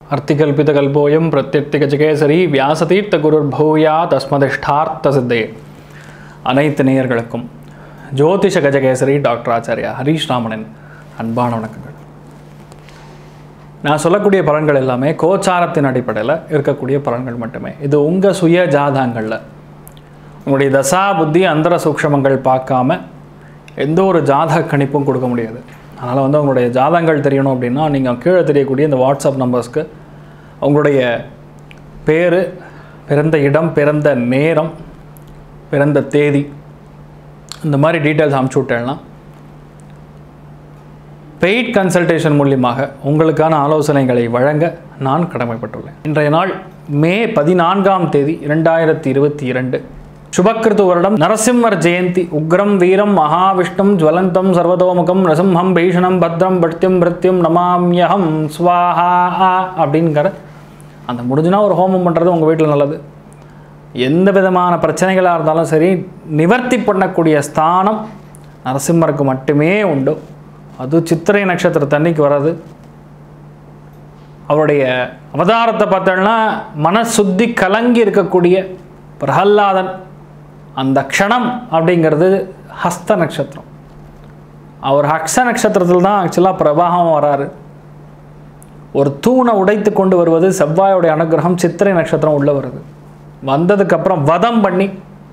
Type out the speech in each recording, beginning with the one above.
அர்த்திகல்பிதகல்போயம் பிரத்யர்த்திகஜகேசரி வியாசதீர்த்த குருர் பூயா தஸ்மதிஷ்டார்த்த சித்தே அனைத்து நேயர்களுக்கும் ஜோதிஷ கஜகேசரி டாக்டர் ஆச்சாரியா ஹரீஷ் ராமனின் அன்பான வணக்கங்கள் நான் சொல்லக்கூடிய பலன்கள் எல்லாமே கோச்சாரத்தின் அடிப்படையில் இருக்கக்கூடிய பலன்கள் மட்டுமே இது உங்கள் சுய ஜாதகங்களில் உங்களுடைய தசா புத்தி அந்தர சூக்ஷமங்கள் பார்க்காம எந்த ஒரு ஜாதக கணிப்பும் கொடுக்க முடியாது அதனால் வந்து உங்களுடைய ஜாதகங்கள் தெரியணும் அப்படின்னா நீங்கள் கீழே தெரியக்கூடிய இந்த வாட்ஸ்அப் நம்பர்ஸ்க்கு உங்களுடைய பேர் பிறந்த இடம் பிறந்த நேரம் பிறந்த தேதி இந்த மாதிரி டீட்டெயில்ஸ் அமுச்சு விட்டேன்னா பெய்ட் கன்சல்டேஷன் மூலியமாக உங்களுக்கான ஆலோசனைகளை வழங்க நான் கடமைப்பட்டுள்ளேன் இன்றைய நாள் மே பதினான்காம் தேதி இரண்டாயிரத்தி இருபத்தி இரண்டு சுபக்கிருத்து வருடம் நரசிம்மர் ஜெயந்தி உக்ரம் வீரம் மகாவிஷ்ணும் ஜுவலந்தம் சர்வதோமுகம் நரசிம்ஹம் பீஷணம் பத்ரம் பட்யம் மிருத்யும் நமாமியகம் ஸ்வாஹா அப்படிங்கிற அந்த முடிஞ்சுனா ஒரு ஹோமம் பண்ணுறது உங்கள் வீட்டில் நல்லது எந்த விதமான பிரச்சனைகளாக இருந்தாலும் சரி நிவர்த்தி பண்ணக்கூடிய ஸ்தானம் நரசிம்மருக்கு மட்டுமே உண்டு அது சித்திரை நட்சத்திரத்தன்னைக்கு வர்றது அவருடைய அவதாரத்தை பார்த்தோம்னா மனசுத்தி கலங்கி இருக்கக்கூடிய பிரகல்லாதன் அந்த க்ஷணம் அப்படிங்கிறது ஹஸ்த நட்சத்திரம் அவர் ஹக்ஷ நட்சத்திரத்தில் தான் ஆக்சுவலாக பிரபாகம் வராரு ஒரு தூணை உடைத்து கொண்டு வருவது செவ்வாயோடைய அனுகிரகம் சித்திரை நட்சத்திரம் உள்ள வருது வந்ததுக்கப்புறம் வதம் பண்ணி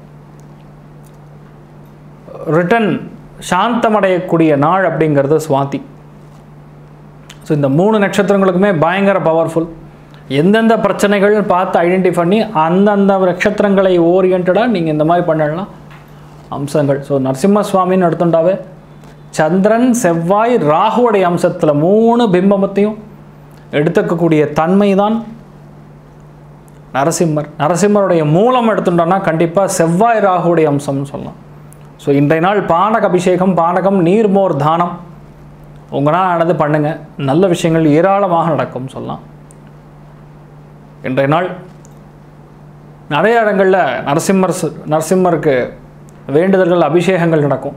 ரிட்டன் சாந்தமடையக்கூடிய நாள் அப்படிங்கிறது சுவாதி ஸோ இந்த மூணு நட்சத்திரங்களுக்குமே பயங்கர பவர்ஃபுல் எந்தெந்த பிரச்சனைகள் பார்த்து ஐடென்டிஃபை பண்ணி அந்தந்த நட்சத்திரங்களை ஓரியன்டாக நீங்கள் இந்த மாதிரி பண்ணலாம் அம்சங்கள் ஸோ நரசிம்ம சுவாமின்னு எடுத்துட்டாவே சந்திரன் செவ்வாய் ராகுவோடைய அம்சத்தில் மூணு பிம்பமத்தையும் எடுத்துக்கக்கூடிய தன்மை தான் நரசிம்மர் நரசிம்மருடைய மூலம் எடுத்துட்டோம்னா கண்டிப்பாக செவ்வாய் ராகுடைய அம்சம்னு சொல்லலாம் ஸோ இன்றைய நாள் பானக அபிஷேகம் பானகம் நீர்மோர் தானம் உங்களால் ஆனது பண்ணுங்கள் நல்ல விஷயங்கள் ஏராளமாக நடக்கும் சொல்லலாம் இன்றைய நாள் நிறைய இடங்களில் நரசிம்மர் ச- நரசிம்மருக்கு வேண்டுதல்கள் அபிஷேகங்கள் நடக்கும்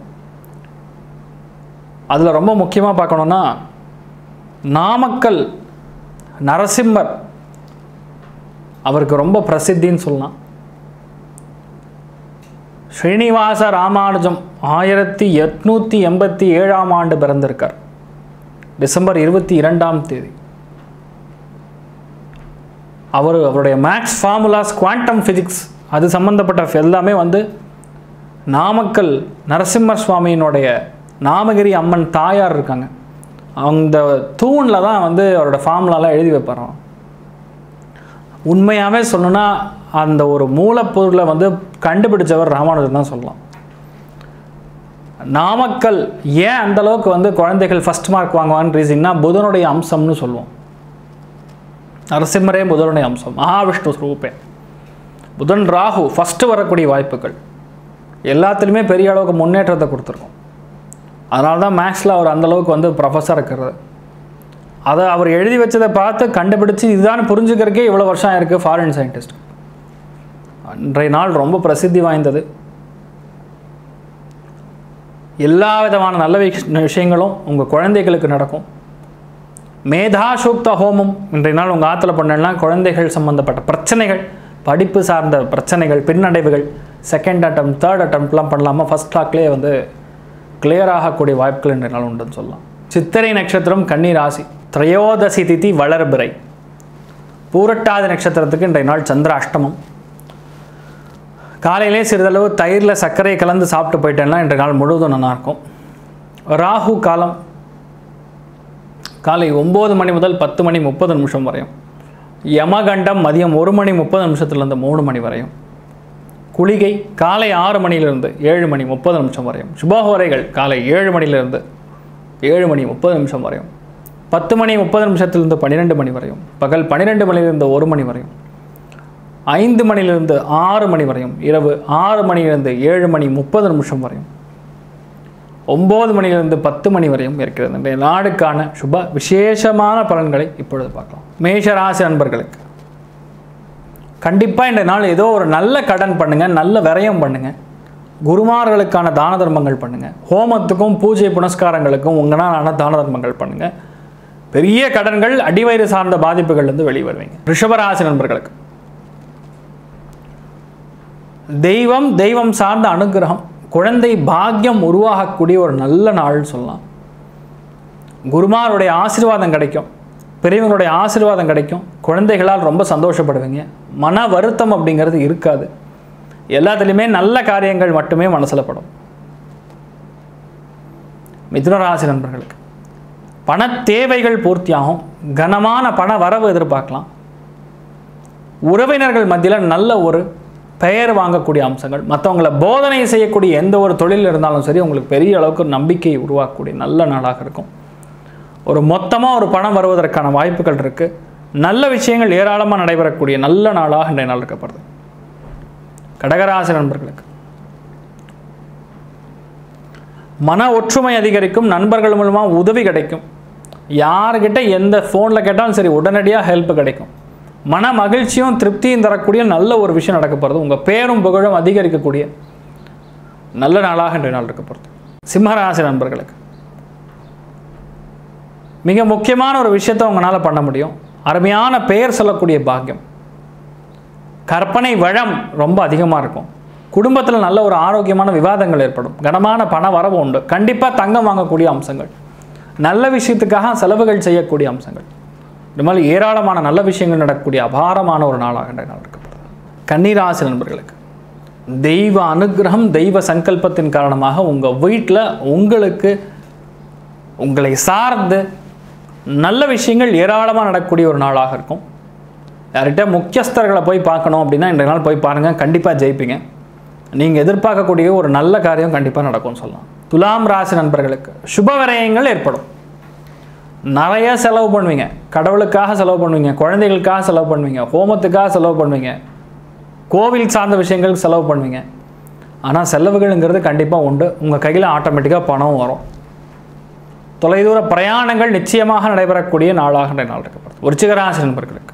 அதில் ரொம்ப முக்கியமாக பார்க்கணுன்னா நாமக்கல் நரசிம்மர் அவருக்கு ரொம்ப பிரசித்தின்னு சொல்லலாம் ஸ்ரீனிவாச ராமானுஜம் ஆயிரத்தி எட்நூற்றி எண்பத்தி ஏழாம் ஆண்டு பிறந்திருக்கார் டிசம்பர் இருபத்தி இரண்டாம் தேதி அவர் அவருடைய மேக்ஸ் ஃபார்முலாஸ் குவாண்டம் ஃபிசிக்ஸ் அது சம்மந்தப்பட்ட எல்லாமே வந்து நாமக்கல் நரசிம்ம சுவாமியினுடைய நாமகிரி அம்மன் தாயார் இருக்காங்க அந்த தூணில் தான் வந்து அவரோட ஃபார்முலாலாம் எழுதி வைப்பாராம் உண்மையாகவே சொல்லணும்னா அந்த ஒரு மூலப்பொருளை வந்து கண்டுபிடிச்சவர் ராமானுஜன் தான் சொல்லலாம் நாமக்கல் ஏன் அந்த அளவுக்கு வந்து குழந்தைகள் ஃபர்ஸ்ட் மார்க் வாங்குவான்னு ரீசன்னா புதனுடைய அம்சம்னு சொல்லுவோம் நரசிம்மரே புதனுடைய அம்சம் மகாவிஷ்ணு ஸ்வரூபே புதன் ராகு ஃபஸ்ட்டு வரக்கூடிய வாய்ப்புகள் எல்லாத்துலேயுமே பெரிய அளவுக்கு முன்னேற்றத்தை கொடுத்துருக்கோம் அதனால தான் மேக்ஸில் அவர் அந்த அளவுக்கு வந்து ப்ரொஃபஸர் இருக்கிறது அதை அவர் எழுதி வச்சதை பார்த்து கண்டுபிடிச்சு இதுதான் புரிஞ்சுக்கிறதுக்கே இவ்வளோ வருஷம் ஆயிருக்கு ஃபாரின் சயின்டிஸ்ட் அன்றைய நாள் ரொம்ப பிரசித்தி வாய்ந்தது எல்லா விதமான நல்ல விஷ- விஷயங்களும் உங்கள் குழந்தைகளுக்கு நடக்கும் மேதா சூக்த ஹோமம் இன்றைய நாள் உங்கள் ஆற்றுல பண்ணலாம் குழந்தைகள் சம்மந்தப்பட்ட பிரச்சனைகள் படிப்பு சார்ந்த பிரச்சனைகள் பின்னடைவுகள் செகண்ட் அட்டம் தேர்ட் அட்டம்ப்ட்லாம் பண்ணலாமா ஃபஸ்ட் டாக்லேயே வந்து கிளியர் ஆகக்கூடிய வாய்ப்புகள் இன்றைய நாள் உண்டுன்னு சொல்லலாம் சித்திரை நட்சத்திரம் கன்னி ராசி திரையோதசி திதி வளர்பிறை பூரட்டாதி நட்சத்திரத்துக்கு இன்றைய நாள் சந்திர அஷ்டமம் காலையிலே சிறிதளவு தயிரில் சர்க்கரை கலந்து சாப்பிட்டு போயிட்டேன்னா இன்றைய நாள் முழுவதும் நல்லாயிருக்கும் ராகு காலம் காலை ஒம்பது மணி முதல் பத்து மணி முப்பது நிமிஷம் வரையும் யமகண்டம் மதியம் ஒரு மணி முப்பது நிமிஷத்துலேருந்து மூணு மணி வரையும் குளிகை காலை ஆறு மணியிலிருந்து ஏழு மணி முப்பது நிமிஷம் வரையும் சுபஹோரைகள் காலை ஏழு மணியிலிருந்து ஏழு மணி முப்பது நிமிஷம் வரையும் பத்து மணி முப்பது நிமிஷத்திலிருந்து பன்னிரெண்டு மணி வரையும் பகல் பன்னிரெண்டு மணியிலிருந்து ஒரு மணி வரையும் ஐந்து மணியிலிருந்து ஆறு மணி வரையும் இரவு ஆறு மணியிலிருந்து ஏழு மணி முப்பது நிமிஷம் வரையும் ஒம்பது மணியிலிருந்து பத்து மணி வரையும் இருக்கிறது இன்றைய நாடுக்கான சுப விசேஷமான பலன்களை இப்பொழுது பார்க்கலாம் மேஷ ராசி அன்பர்களுக்கு கண்டிப்பாக இந்த நாள் ஏதோ ஒரு நல்ல கடன் பண்ணுங்கள் நல்ல விரயம் பண்ணுங்கள் குருமார்களுக்கான தான தர்மங்கள் பண்ணுங்கள் ஹோமத்துக்கும் பூஜை புனஸ்காரங்களுக்கும் உங்களாலான தான தர்மங்கள் பண்ணுங்கள் பெரிய கடன்கள் அடிவயிறு சார்ந்த பாதிப்புகள்லேருந்து வெளியே வருவீங்க ரிஷபராசி நண்பர்களுக்கு தெய்வம் தெய்வம் சார்ந்த அனுகிரகம் குழந்தை பாக்கியம் உருவாகக்கூடிய ஒரு நல்ல நாள் சொல்லலாம் குருமாருடைய ஆசீர்வாதம் கிடைக்கும் பெரியவங்களுடைய ஆசீர்வாதம் கிடைக்கும் குழந்தைகளால் ரொம்ப சந்தோஷப்படுவீங்க மன வருத்தம் அப்படிங்கிறது இருக்காது எல்லாத்துலேயுமே நல்ல காரியங்கள் மட்டுமே மனசில் படும் மிதுனராசி நண்பர்களுக்கு பண தேவைகள் பூர்த்தியாகும் கனமான பண வரவு எதிர்பார்க்கலாம் உறவினர்கள் மத்தியில் நல்ல ஒரு பெயர் வாங்கக்கூடிய அம்சங்கள் மற்றவங்களை போதனை செய்யக்கூடிய எந்த ஒரு தொழில் இருந்தாலும் சரி உங்களுக்கு பெரிய அளவுக்கு ஒரு நம்பிக்கையை உருவாக்கக்கூடிய நல்ல நாளாக இருக்கும் ஒரு மொத்தமாக ஒரு பணம் வருவதற்கான வாய்ப்புகள் இருக்குது நல்ல விஷயங்கள் ஏராளமாக நடைபெறக்கூடிய நல்ல நாளாக இன்றைய நாள் இருக்கப்படுது கடகராசி நண்பர்களுக்கு மன ஒற்றுமை அதிகரிக்கும் நண்பர்கள் மூலமாக உதவி கிடைக்கும் யார்கிட்ட எந்த ஃபோனில் கேட்டாலும் சரி உடனடியாக ஹெல்ப் கிடைக்கும் மன மகிழ்ச்சியும் திருப்தியும் தரக்கூடிய நல்ல ஒரு விஷயம் நடக்க போகிறது உங்கள் பேரும் புகழும் அதிகரிக்கக்கூடிய நல்ல நாளாக இன்றைய நாள் இருக்க போகிறது சிம்மராசி நண்பர்களுக்கு மிக முக்கியமான ஒரு விஷயத்தை உங்களால் பண்ண முடியும் அருமையான பெயர் சொல்லக்கூடிய பாக்கியம் கற்பனை வளம் ரொம்ப அதிகமாக இருக்கும் குடும்பத்தில் நல்ல ஒரு ஆரோக்கியமான விவாதங்கள் ஏற்படும் கனமான பண வரவு உண்டு கண்டிப்பாக தங்கம் வாங்கக்கூடிய அம்சங்கள் நல்ல விஷயத்துக்காக செலவுகள் செய்யக்கூடிய அம்சங்கள் இந்த மாதிரி ஏராளமான நல்ல விஷயங்கள் நடக்கக்கூடிய அபாரமான ஒரு நாளாக இன்றைய நாள் இருக்கப்படுது கன்னிராசி நண்பர்களுக்கு தெய்வ அனுகிரகம் தெய்வ சங்கல்பத்தின் காரணமாக உங்கள் வீட்டில் உங்களுக்கு உங்களை சார்ந்து நல்ல விஷயங்கள் ஏராளமாக நடக்கக்கூடிய ஒரு நாளாக இருக்கும் யார்கிட்ட முக்கியஸ்தர்களை போய் பார்க்கணும் அப்படின்னா இன்றைய நாள் போய் பாருங்கள் கண்டிப்பாக ஜெயிப்பீங்க நீங்கள் எதிர்பார்க்கக்கூடிய ஒரு நல்ல காரியம் கண்டிப்பாக நடக்கும்னு சொல்லலாம் துலாம் ராசி நண்பர்களுக்கு சுப விரயங்கள் ஏற்படும் நிறைய செலவு பண்ணுவீங்க கடவுளுக்காக செலவு பண்ணுவீங்க குழந்தைகளுக்காக செலவு பண்ணுவீங்க ஹோமத்துக்காக செலவு பண்ணுவீங்க கோவில் சார்ந்த விஷயங்களுக்கு செலவு பண்ணுவீங்க ஆனால் செலவுகள்ங்கிறது கண்டிப்பாக உண்டு உங்கள் கையில் ஆட்டோமேட்டிக்காக பணம் வரும் தொலைதூர பிரயாணங்கள் நிச்சயமாக நடைபெறக்கூடிய நாளாக இன்றைய நாள் இருக்கப்படுது விருச்சிகராசி நண்பர்களுக்கு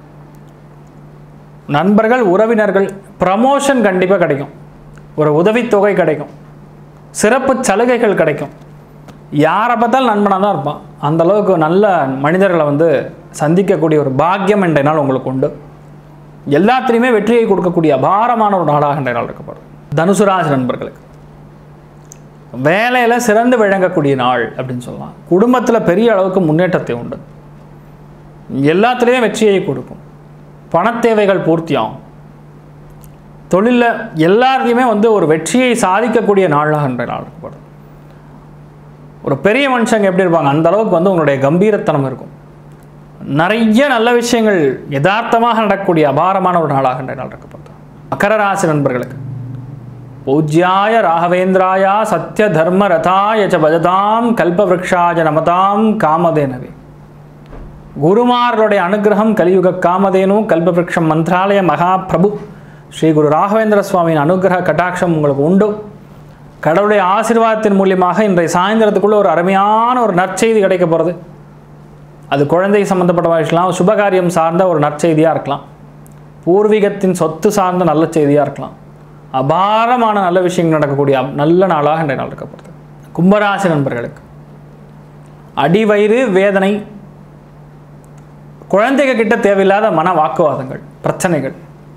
நண்பர்கள் உறவினர்கள் ப்ரமோஷன் கண்டிப்பாக கிடைக்கும் ஒரு உதவித்தொகை கிடைக்கும் சிறப்பு சலுகைகள் கிடைக்கும் யாரை பார்த்தாலும் நண்பனாக தான் இருப்பான் அந்த அளவுக்கு நல்ல மனிதர்களை வந்து சந்திக்கக்கூடிய ஒரு பாக்கியம் என்ற நாள் உங்களுக்கு உண்டு எல்லாத்துலேயுமே வெற்றியை கொடுக்கக்கூடிய அபாரமான ஒரு நாளாக இன்றைய நாள் இருக்கப்படுது தனுசு ராசி நண்பர்களுக்கு வேலையில் சிறந்து விளங்கக்கூடிய நாள் அப்படின்னு சொல்லலாம் குடும்பத்தில் பெரிய அளவுக்கு முன்னேற்றத்தை உண்டு எல்லாத்துலேயும் வெற்றியை கொடுக்கும் பணத்தேவைகள் பூர்த்தியாகும் தொழிலில் எல்லாத்தையுமே வந்து ஒரு வெற்றியை சாதிக்கக்கூடிய நாளாக இன்றைய நாள் இருக்கப்படுது ஒரு பெரிய மனுஷங்க எப்படி இருப்பாங்க அந்த அளவுக்கு வந்து உங்களுடைய கம்பீரத்தனம் இருக்கும் நிறைய நல்ல விஷயங்கள் யதார்த்தமாக நடக்கக்கூடிய அபாரமான ஒரு நாளாக இன்றைய நாள் இருக்கப்படுது மகர ராசி நண்பர்களுக்கு பூஜ்யாய ராகவேந்திராயா சத்ய தர்ம ரதாய ச பஜதாம் கல்பவ்ருக்ஷாய நமதாம் காமதேனவே குருமார்களுடைய அனுகிரகம் கலியுக காமதேனு கல்பவ்ருக்ஷம் மந்திராலய மகாபிரபு ஸ்ரீ குரு ராகவேந்திர சுவாமியின் அனுகிரக கட்டாட்சம் உங்களுக்கு உண்டு கடவுளுடைய ஆசீர்வாதத்தின் மூலியமாக இன்றைய சாயந்தரத்துக்குள்ள ஒரு அருமையான ஒரு நற்செய்தி கிடைக்க போகிறது அது குழந்தை சம்மந்தப்பட்ட இருக்கலாம் சுபகாரியம் சார்ந்த ஒரு நற்செய்தியாக இருக்கலாம் பூர்வீகத்தின் சொத்து சார்ந்த நல்ல செய்தியாக இருக்கலாம் அபாரமான நல்ல விஷயங்கள் நடக்கக்கூடிய அப்- நல்ல நாளாக இன்றைய நாள் இருக்கப்படுது கும்பராசி நண்பர்களுக்கு அடிவயிறு வேதனை குழந்தைங்க கிட்ட தேவையில்லாத மன வாக்குவாதங்கள் பிரச்சனைகள்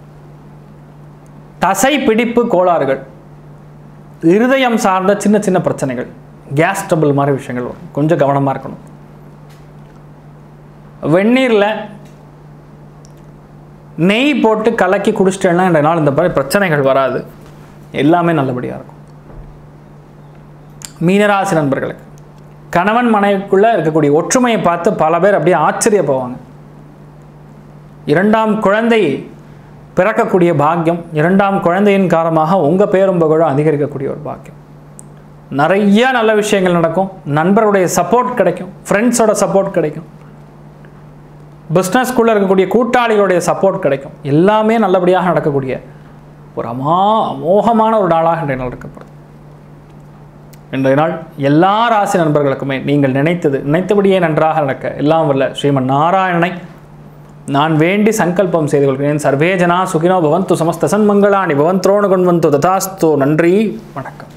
தசை பிடிப்பு கோளாறுகள் இருதயம் சார்ந்த சின்ன சின்ன பிரச்சனைகள் கேஸ் ட்ரபிள் மாதிரி விஷயங்கள் வரும் கொஞ்சம் கவனமாக இருக்கணும் வெந்நீரில் நெய் போட்டு கலக்கி குடிச்சிட்டேன்னா இந்த நாள் இந்த மாதிரி பிரச்சனைகள் வராது எல்லாமே நல்லபடியாக இருக்கும் மீனராசி நண்பர்களுக்கு கணவன் மனைவிக்குள்ளே இருக்கக்கூடிய ஒற்றுமையை பார்த்து பல பேர் அப்படியே ஆச்சரியப்படுவாங்க இரண்டாம் குழந்தை பிறக்கக்கூடிய பாக்கியம் இரண்டாம் குழந்தையின் காரணமாக உங்கள் பேரும் புகழும் அதிகரிக்கக்கூடிய ஒரு பாக்கியம் நிறைய நல்ல விஷயங்கள் நடக்கும் நண்பருடைய சப்போர்ட் கிடைக்கும் ஃப்ரெண்ட்ஸோட சப்போர்ட் கிடைக்கும் பிஸ்னஸ்குள்ளே இருக்கக்கூடிய கூட்டாளிகளுடைய சப்போர்ட் கிடைக்கும் எல்லாமே நல்லபடியாக நடக்கக்கூடிய ஒரு அமா அமோகமான ஒரு நாளாக இன்றைய நாள் இருக்கப்படுது இன்றைய நாள் எல்லா ராசி நண்பர்களுக்குமே நீங்கள் நினைத்தது நினைத்தபடியே நன்றாக நடக்க எல்லாம் வல்ல ஸ்ரீமன் நாராயணனை நான் வேண்டி சங்கல்பம் செய்து கொள்கிறேன் சர்வே ஜனா சுகினோ பவந்து சமஸ்த சன்மங்களானி பவந்த்ரோணு கொண்டு ததாஸ்து நன்றி வணக்கம்